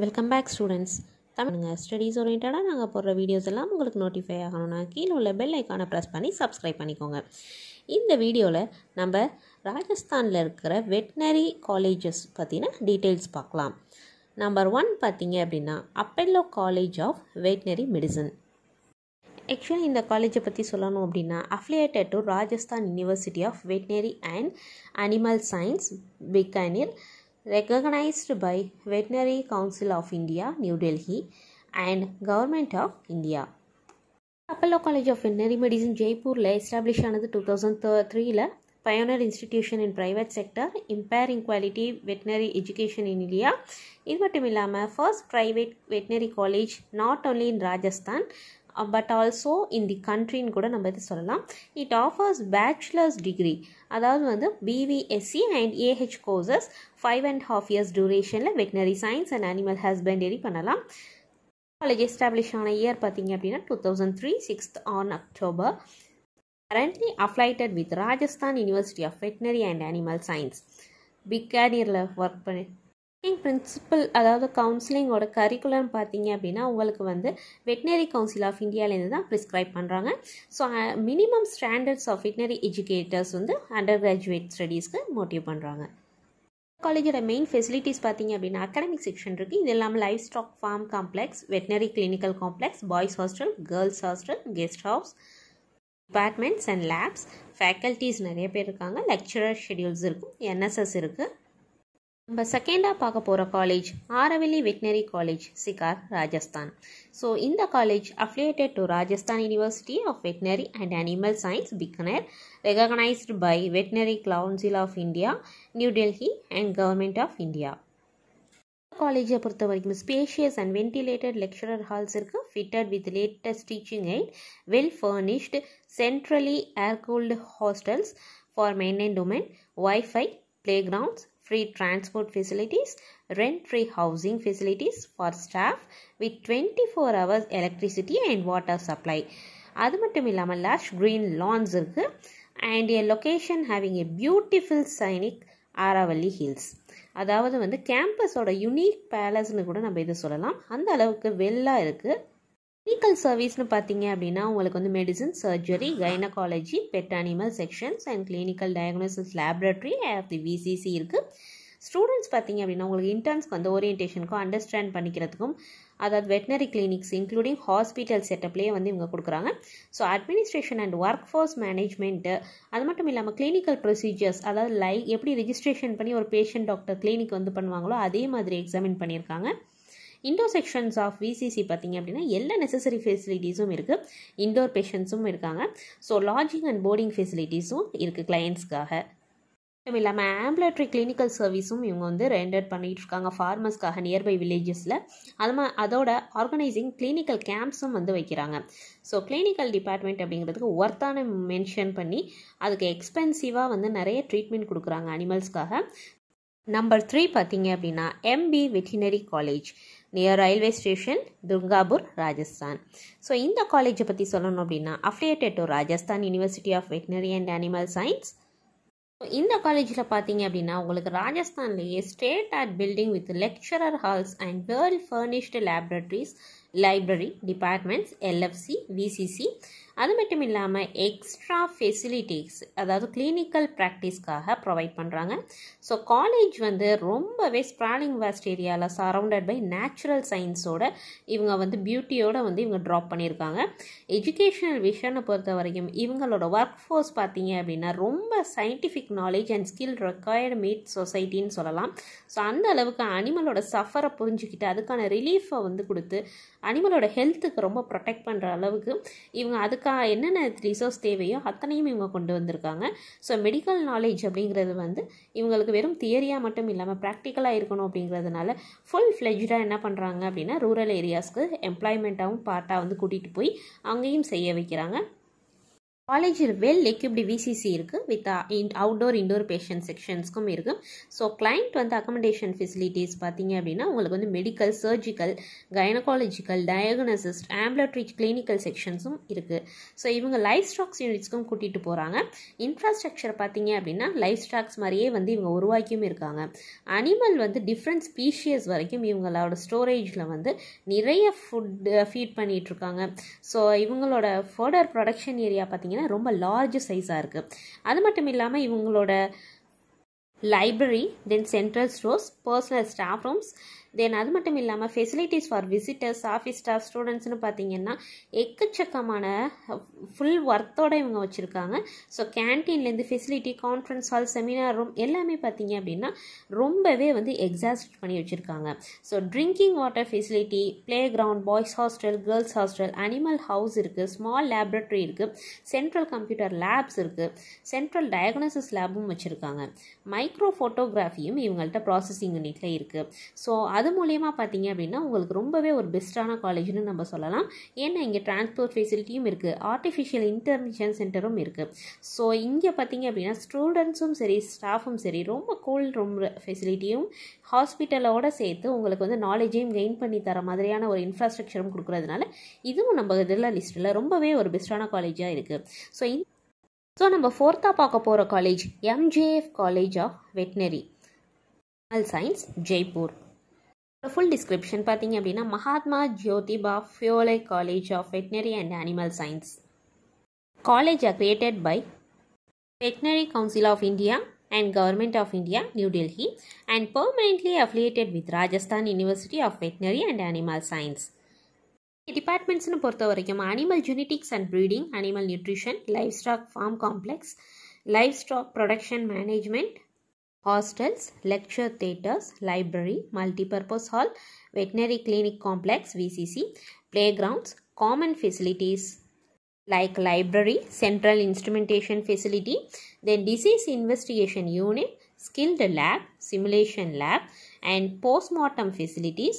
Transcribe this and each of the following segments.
Welcome back students தமிழுங்க studies ஓரியன்டாக நாங்கள் போடுற வீடியோஸ் எல்லாம் உங்களுக்கு நோட்டிஃபை ஆகணும்னா கீழே உள்ள பெல் ஐக்கானை ப்ரெஸ் பண்ணி சப்ஸ்கிரைப் பண்ணிக்கோங்க இந்த வீடியோவில் நம்ம ராஜஸ்தானில் இருக்கிற வெட்னரி காலேஜஸ் பற்றின டீட்டெயில்ஸ் பார்க்கலாம் நம்பர் ஒன் பார்த்தீங்க அப்படின்னா Apollo college of veterinary medicine actually இந்த காலேஜை பற்றி சொல்லணும் அப்படின்னா affiliated to Rajasthan university of veterinary and animal science Bikaner recognized by Veterinary Council of India, New Delhi and Government of India. Apollo college of veterinary medicine ஜெய்ப்பூரில் establish ஆனது two thousand த்ரீல pioneer institution in private sector imparting quality veterinary education in India இது மட்டும் இல்லாமல் first private veterinary college not only in Rajasthan but also in the கண்ட்ரின்னு கூட நம்ம இது சொல்லலாம் இட் ஆஃபர்ஸ் பேச்சுலர்ஸ் டிகிரி அதாவது வந்து BVSc and AH courses five and half years டியூரேஷனில் veterinary science and animal husbandry பண்ணலாம் காலேஜ் எஸ்டாப்ளிஷ் ஆன இயர் பார்த்தீங்க அப்படின்னா two thousand three sixth on October currently affiliated with Rajasthan university of veterinary and animal science பிகானியரில் work பண்ணி principal அதாவது கவுன்சிலிங்கோட curriculum பார்த்தீங்க அப்படின்னா உங்களுக்கு வந்து வெட்னரி கவுன்சில் ஆஃப் இந்தியாவிலேருந்து தான் ப்ரிஸ்கிரைப் பண்ணுறாங்க so minimum standards of veterinary educators வந்து அண்டர் கிராஜுவேட் ஸ்டடீஸ்க்கு மோட்டிவ் பண்ணுறாங்க காலேஜோட மெயின் ஃபெசிலிட்டிஸ் பார்த்தீங்க அப்படின்னா அகாடமிக் செக்ஷன் இருக்குது இது இல்லாமல் livestock farm complex veterinary clinical complex boys hostel girls hostel guest house departments and labs faculties நிறைய பேர் இருக்காங்க லெக்சரர் ஷெடியூல்ஸ் இருக்கும் என்எஸ்எஸ் இருக்குது நம்ம செகண்டாக பார்க்க போகிற college Aravalli veterinary college Sikar Rajasthan so இந்த college affiliated to Rajasthan university of veterinary and animal science Bikaner recognized by veterinary council of India New Delhi and government of India காலேஜை பொறுத்த வரைக்கும் spacious and ventilated lecturer halls இருக்குது fitted with latest teaching aid well furnished centrally air cooled hostels for men and women wifi playgrounds, free transport facilities, rent-free housing facilities for staff with 24 hours electricity and water supply. அது மட்டும் இல்லாமல் lush green lawns இருக்குது and a location having a beautiful scenic Aravalli hills அதாவது வந்து கேம்பஸோட unique பேலஸ்னு கூட நம்ம இது சொல்லலாம் அந்த அளவுக்கு வெல்லாக இருக்குது கிளினிக்கல் சர்வீஸ்னு பார்த்தீங்க அப்படின்னா உங்களுக்கு வந்து medicine surgery gynaecology pet animal sections and clinical diagnosis laboratory of the VCC இருக்குது ஸ்டூடெண்ட்ஸ் பார்த்தீங்க அப்படின்னா உங்களுக்கு இன்டர்ன்ஸ்க்கு வந்து ஓரியன்டேஷனுக்கும் அண்டர்ஸ்டாண்ட் பண்ணிக்கிறதுக்கும் அதாவது வெட்னரி கிளினிக்ஸ் இன்க்ளூடிங் ஹாஸ்பிட்டல் செட்டப்லேயே வந்து இவங்க கொடுக்குறாங்க so administration and work force management அது மட்டும் இல்லாமல் கிளினிக்கல் ப்ரொசீஜர்ஸ் அதாவது லை எப்படி ரிஜிஸ்ட்ரேஷன் பண்ணி ஒரு பேஷண்ட் டாக்டர் கிளினிக் வந்து பண்ணுவாங்களோ அதே மாதிரி எக்ஸாமின் பண்ணியிருக்காங்க இண்டோர் செக்ஷன்ஸ் ஆஃப் விசிசி பார்த்தீங்க அப்படின்னா எல்லா நெசசரி ஃபெசிலிட்டிஸும் இருக்குது இண்டோர் பேஷண்ட்ஸும் இருக்காங்க ஸோ லாட்ஜிங் அண்ட் போர்டிங் ஃபெசிலிட்டிஸும் இருக்குது கிளையண்ட்ஸ்க்காக மட்டும் இல்லாமல் ஆம்புலேட்ரி கிளினிக்கல் சர்வீஸும் இவங்க வந்து ரெண்டர் பண்ணிகிட்டு இருக்காங்க ஃபார்மர்ஸ்க்காக நியர்பை வில்லேஜஸில் அது மா அதோட ஆர்கனைசிங் கிளினிக்கல் கேம்ப்ஸும் வந்து வைக்கிறாங்க ஸோ கிளினிக்கல் டிபார்ட்மெண்ட் அப்படிங்கிறதுக்கு ஒர்த்தான மென்ஷன் பண்ணி அதுக்கு எக்ஸ்பென்சிவாக வந்து நிறைய ட்ரீட்மெண்ட் கொடுக்குறாங்க அனிமல்ஸ்க்காக நம்பர் த்ரீ பார்த்தீங்க அப்படின்னா MB veterinary college near railway station Durgapur Rajasthan so இந்த காலேஜை பற்றி சொல்லணும் அப்படின்னா affiliated to Rajasthan university of veterinary and animal science இந்த காலேஜில் பார்த்தீங்க அப்படின்னா உங்களுக்கு ராஜஸ்தான்லேயே state art building with lecturer halls and well furnished laboratories library departments LFC VCC அது மட்டும் இல்லாமல் எக்ஸ்ட்ரா ஃபெசிலிட்டிஸ் அதாவது கிளினிக்கல் ப்ராக்டிஸ்க்காக ப்ரொவைட் பண்ணுறாங்க ஸோ காலேஜ் வந்து ரொம்பவே ஸ்ப்ராலிங் வேஸ்ட் ஏரியாவில் சரௌண்டட் பை நேச்சுரல் சயின்ஸோட இவங்க வந்து பியூட்டியோட வந்து இவங்க ட்ராப் பண்ணியிருக்காங்க எஜுகேஷனல் விஷனை பொறுத்த வரைக்கும் இவங்களோட ஒர்க் ஃபோர்ஸ் பார்த்தீங்க அப்படின்னா ரொம்ப scientific knowledge and skill required meet சொசைட்டின்னு சொல்லலாம் ஸோ அந்த அளவுக்கு அனிமலோட சஃபரை புரிஞ்சுக்கிட்டு அதுக்கான ரிலீஃபை வந்து கொடுத்து அனிமலோட ஹெல்த்துக்கு ரொம்ப ப்ரொடெக்ட் பண்ணுற அளவுக்கு இவங்க அதுக்காக என்னென்ன ரிசோர்ஸ் தேவையோ அத்தனையும் இவங்க கொண்டு வந்திருக்காங்க ஸோ மெடிக்கல் நாலேஜ் அப்படிங்கிறது வந்து இவங்களுக்கு வெறும் தியரியாக மட்டும் இல்லாமல் ப்ராக்டிக்கலாக இருக்கணும் அப்படிங்கிறதுனால ஃபுல் ஃப்ளெஜ்டாக என்ன பண்ணுறாங்க அப்படின்னா ரூரல் ஏரியாஸ்க்கு எம்ப்ளாய்மெண்ட்டாகவும் பார்ட்டாக வந்து கூட்டிகிட்டு போய் அங்கேயும் செய்ய வைக்கிறாங்க காலேஜில் வெல் எக்யூப்டு விசிசி இருக்குது வித் அவுட்டோர் இன்டோர் பேஷண்ட் செக்ஷன்ஸ்க்கும் இருக்குது ஸோ கிளைண்ட் வந்து அக்கமடேஷன் ஃபெசிலிட்டிஸ் பார்த்தீங்க அப்படின்னா உங்களுக்கு வந்து medical surgical gynaecological diagnostic ambulatory clinical செக்ஷன்ஸும் இருக்குது ஸோ இவங்க லைஃப் ஸ்டாக்ஸ் யூனிட்ஸ்க்கும் கூட்டிகிட்டு போகிறாங்க இன்ஃப்ராஸ்ட்ரக்சர் பார்த்தீங்க அப்படின்னா லைஃப் ஸ்டாக்ஸ் மாதிரியே வந்து இவங்க உருவாக்கியும் இருக்காங்க அனிமல் வந்து டிஃப்ரெண்ட் ஸ்பீஷியஸ் வரைக்கும் இவங்களோட ஸ்டோரேஜில் வந்து நிறைய ஃபுட் ஃபீட் பண்ணிகிட்ருக்காங்க ஸோ இவங்களோட ஃபர்தர் ப்ரொடக்ஷன் ஏரியா பார்த்தீங்கன்னா ரொம்ப லார்ஜ் சைஸாக இருக்குது அது மட்டும் இல்லாமல் இவங்களோட library then central stores personal staff rooms then அது மட்டும் இல்லாமல் facilities for visitors office staff ஸ்டூடெண்ட்ஸ்னு பார்த்தீங்கன்னா எக்கச்சக்கமான ஃபுல் ஒர்த்தோட இவங்க வச்சுருக்காங்க ஸோ கேன்டீன்லேருந்து facility conference hall seminar room எல்லாமே பார்த்தீங்க அப்படின்னா ரொம்பவே வந்து எக்ஸாஸ்ட் பண்ணி வச்சுருக்காங்க so drinking water facility play ground boys hostel girls hostel animal house இருக்குது ஸ்மால் லேப்ரட்டரி இருக்குது சென்ட்ரல் கம்ப்யூட்டர் லேப்ஸ் இருக்குது சென்ட்ரல் டயக்னோசிஸ் லேபும் வச்சுருக்காங்க மைக்ரோ ஃபோட்டோகிராஃபியும் இவங்கள்ட்ட ப்ராசஸிங் யூனிட்டில் இருக்குது ஸோ அது மூலயமா பார்த்தீங்க அப்படின்னா உங்களுக்கு ரொம்பவே ஒரு பெஸ்ட்டான காலேஜ்னு நம்ம சொல்லலாம் ஏன்னா இங்கே டிரான்ஸ்போர்ட் ஃபெசிலிட்டியும் இருக்குது ஆர்டிஃபிஷியல் இன்டர்மிஷன் சென்டரும் இருக்குது ஸோ இங்கே பார்த்தீங்க அப்படின்னா ஸ்டூடெண்ட்ஸும் சரி ஸ்டாஃபும் சரி ரொம்ப கூல் ரூம் ஃபெசிலிட்டியும் ஹாஸ்பிட்டலோட சேர்த்து உங்களுக்கு வந்து நாலேஜையும் கெயின் பண்ணி தர மாதிரியான ஒரு இன்ஃப்ராஸ்ட்ரக்சரும் கொடுக்குறதுனால இதுவும் நம்ம இதில் லிஸ்ட்டில் ரொம்பவே ஒரு பெஸ்ட்டான காலேஜாக இருக்குது ஸோ ஸோ நம்ம ஃபோர்த்தாக பார்க்க போகிற college MJF college of veterinary science Jaipur full description பார்த்தீங்க அப்படின்னா மகாத்மா ஜோதிபா ஃபியோலை college of veterinary and animal science college are created by veterinary council of India and government of India New Delhi and permanently affiliated with Rajasthan university of veterinary and animal science டிபார்ட்மெண்ட்ஸ்னு பொறுத்த வரைக்கும் animal genetics and breeding animal nutrition livestock farm complex livestock production management hostels, lecture theatres, library, multipurpose hall, veterinary clinic complex VCC, playgrounds, common facilities like library, central instrumentation facility, then disease investigation unit, skilled lab, simulation lab and postmortem facilities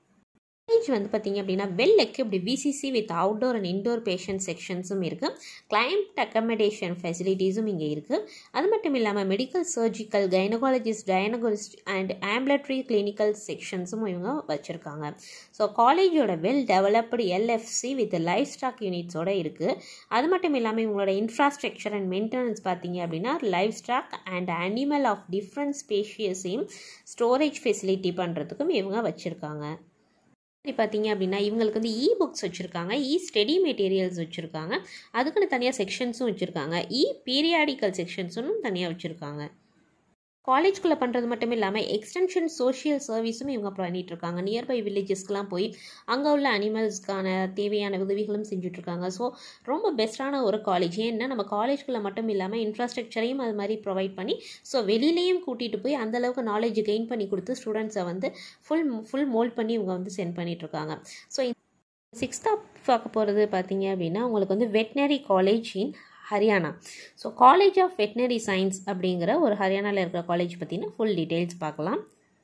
college வந்து பார்த்தீங்க அப்படின்னா well equipped VCC with outdoor and indoor patient செக்ஷன்ஸும் இருக்குது client accommodation ஃபெசிலிட்டிஸும் இங்கே இருக்குது அது மட்டும் இல்லாமல் மெடிக்கல் சர்ஜிக்கல் கைனகாலஜிஸ்ட் டயனகாலஜிஸ்ட் அண்ட் ஆம்புலட்ரி கிளினிக்கல் செக்ஷன்ஸும் இவங்க வச்சுருக்காங்க ஸோ காலேஜோட well developed LFC with livestock யூனிட்ஸோட இருக்குது அது மட்டும் இல்லாமல் இவங்களோட இன்ஃப்ராஸ்ட்ரக்சர் அண்ட் மெயின்டெனன்ஸ் பார்த்தீங்க அப்படின்னா livestock and animal of different ஸ்பேஷியஸையும் ஸ்டோரேஜ் ஃபெசிலிட்டி பண்ணுறதுக்கும் இவங்க வச்சுருக்காங்க பார்த்தீங்க அப்படின்னா இவங்களுக்கு வந்து இ புக்ஸ் வச்சுருக்காங்க இ ஸ்டடி மெட்டீரியல்ஸ் வச்சுருக்காங்க அதுக்குன்னு தனியாக செக்ஷன்ஸும் வச்சுருக்காங்க இ பீரியாடிக்கல் செக்ஷன்ஸும் தனியாக வச்சுருக்காங்க காலேஜ்குள்ளே பண்ணுறது மட்டும் இல்லாமல் எக்ஸ்டென்ஷன் சோஷியல் சர்வீஸும் இவங்க பண்ணிகிட்ருக்காங்க நியர்பை வில்லேஜஸ்க்கெலாம் போய் அங்கே உள்ள அனிமல்ஸ்க்கான தேவையான உதவிகளும் செஞ்சுட்ருக்காங்க ஸோ ரொம்ப பெஸ்ட்டான ஒரு காலேஜ் ஏன்னா நம்ம காலேஜ்குள்ளே மட்டும் இல்லாமல் இன்ஃப்ராஸ்ட்ரக்சரையும் அது மாதிரி ப்ரொவைட் பண்ணி ஸோ வெளியிலையும் கூட்டிகிட்டு போய் அந்தளவுக்கு நாலேஜ் கெயின் பண்ணி கொடுத்து ஸ்டூடெண்ட்ஸை வந்து ஃபுல் ஃபுல் மோல்ட் பண்ணி இவங்க வந்து சென்ட் பண்ணிகிட்ருக்காங்க ஸோ சிக்ஸ்த்தாக பார்க்க போகிறது பார்த்தீங்க அப்படின்னா உங்களுக்கு வந்து veterinary college in Haryana so college of veterinary science அப்படிங்கிற ஒரு ஹரியானாவில் இருக்கிற காலேஜ் பற்றின ஃபுல் டீட்டெயில்ஸ் பார்க்கலாம்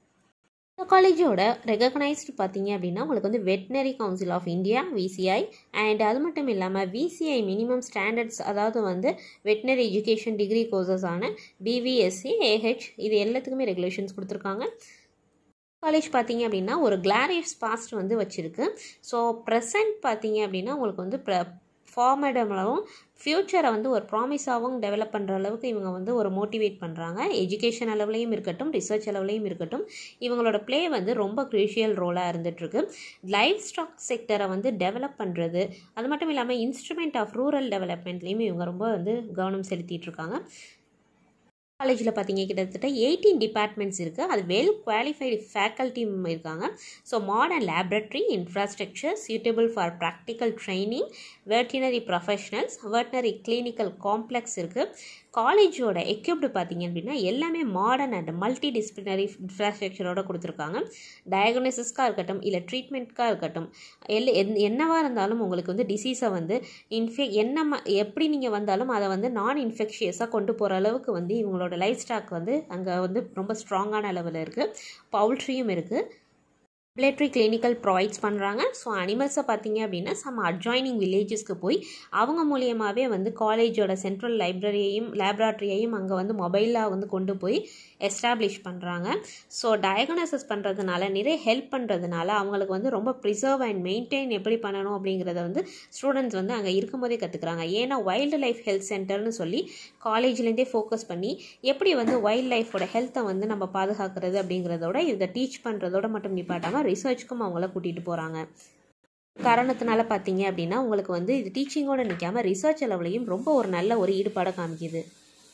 இந்த காலேஜோட ரெகக்னைஸ்டு பார்த்தீங்க அப்படின்னா உங்களுக்கு வந்து veterinary council of India VCI and அது மட்டும் இல்லாமல் விசிஐ மினிமம் ஸ்டாண்டர்ட்ஸ் அதாவது வந்து வெட்னரி எஜுகேஷன் டிகிரி கோர்சஸ் ஆன பிவிஎஸ்சி ஏஹெச் இது எல்லாத்துக்குமே ரெகுலேஷன்ஸ் கொடுத்துருக்காங்க காலேஜ் பார்த்தீங்க அப்படின்னா ஒரு கிளாரியஸ் பாஸ்ட் வந்து வச்சுருக்கு ஸோ ப்ரெசன்ட் பார்த்தீங்க அப்படின்னா உங்களுக்கு வந்து ப்ர ஃபார்மேடமாகவும் ஃப்யூச்சரை வந்து ஒரு ப்ராமிஸாகவும் டெவலப் பண்ணுற அளவுக்கு இவங்க வந்து ஒரு மோட்டிவேட் பண்ணுறாங்க எஜுகேஷன் அளவுலையும் இருக்கட்டும் ரிசர்ச் அளவுலையும் இருக்கட்டும் இவங்களோட ப்ளே வந்து ரொம்ப க்ரூஷியல் ரோலாக இருந்துகிட்ருக்கு லைஃப் ஸ்டாக் செக்டரை வந்து டெவலப் பண்ணுறது அது மட்டும் இல்லாமல் இன்ஸ்ட்ருமெண்ட் ஆஃப் ரூரல் டெவலப்மெண்ட்லேயும் இவங்க ரொம்ப வந்து கவனம் செலுத்திட்டுருக்காங்க காலேஜில் பார்த்தீங்க கிட்டத்தட்ட எயிட்டீன் டிபார்ட்மெண்ட்ஸ் இருக்குது அது வெல் குவாலிஃபைடு ஃபேக்கல்ட்டியும் இருக்காங்க so modern laboratory infrastructure suitable for practical training veterinary professionals veterinary clinical complex இருக்குது காலேஜோட எக்யூப்டு பார்த்தீங்க அப்படின்னா எல்லாமே மாடர்ன் அண்ட் மல்டி டிசிப்ளினரி இன்ஃப்ராஸ்ட்ரக்சரோட கொடுத்துருக்காங்க டயக்னோசிஸ்க்காக இருக்கட்டும் இல்லை ட்ரீட்மெண்ட்க்காக இருக்கட்டும் எல் என் என்னவாக இருந்தாலும் உங்களுக்கு வந்து டிசீஸை வந்து இன்ஃபெ என்ன ம எப்படி நீங்கள் வந்தாலும் அதை வந்து நான் இன்ஃபெக்ஷியஸாக கொண்டு போகிற அளவுக்கு வந்து இவங்களோட லைஃப் ஸ்டாக் வந்து அங்கே வந்து ரொம்ப ஸ்ட்ராங்கான லெவலில் இருக்குது பவுல்ட்ரியும் இருக்குது மிலிட்ரி கிளினிக்கல் ப்ரொவைட்ஸ் பண்ணுறாங்க ஸோ அனிமல்ஸை பார்த்தீங்க அப்படின்னா சம் அட்ஜாயினிங் வில்லேஜஸ்க்கு போய் அவங்க மூலியமாகவே வந்து காலேஜோட சென்ட்ரல் லைப்ரரியையும் லேப்ராட்டரியையும் அங்கே வந்து மொபைலாக வந்து கொண்டு போய் எஸ்டாப்ளிஷ் பண்ணுறாங்க ஸோ டயக்னோசிஸ் பண்ணுறதுனால நிறைய ஹெல்ப் பண்ணுறதுனால அவங்களுக்கு வந்து ரொம்ப ப்ரிசர்வ் அண்ட் மெயின்டைன் எப்படி பண்ணணும் அப்படிங்கிறத வந்து ஸ்டூடெண்ட்ஸ் வந்து அங்கே இருக்கும்போதே கற்றுக்குறாங்க ஏன்னா வைல்டு லைஃப் ஹெல்த் சென்டர்னு சொல்லி காலேஜ்லேருந்தே ஃபோக்கஸ் பண்ணி எப்படி வந்து வைல்ட் லைஃபோட ஹெல்த்தை வந்து நம்ம பாதுகாக்கிறது அப்படிங்கிறதோட இதை டீச் பண்ணுறதோட மட்டும் நிப்பாட்டாமல் ரிசர்ச்க்கும் அவங்கள கூட்டிகிட்டு போகிறாங்க காரணத்தினால பார்த்தீங்க அப்படின்னா உங்களுக்கு வந்து இது டீச்சிங்கோட நிற்காம ரிசர்ச் லெவலையும் ரொம்ப ஒரு நல்ல ஒரு ஈடுபாடை காமிக்குது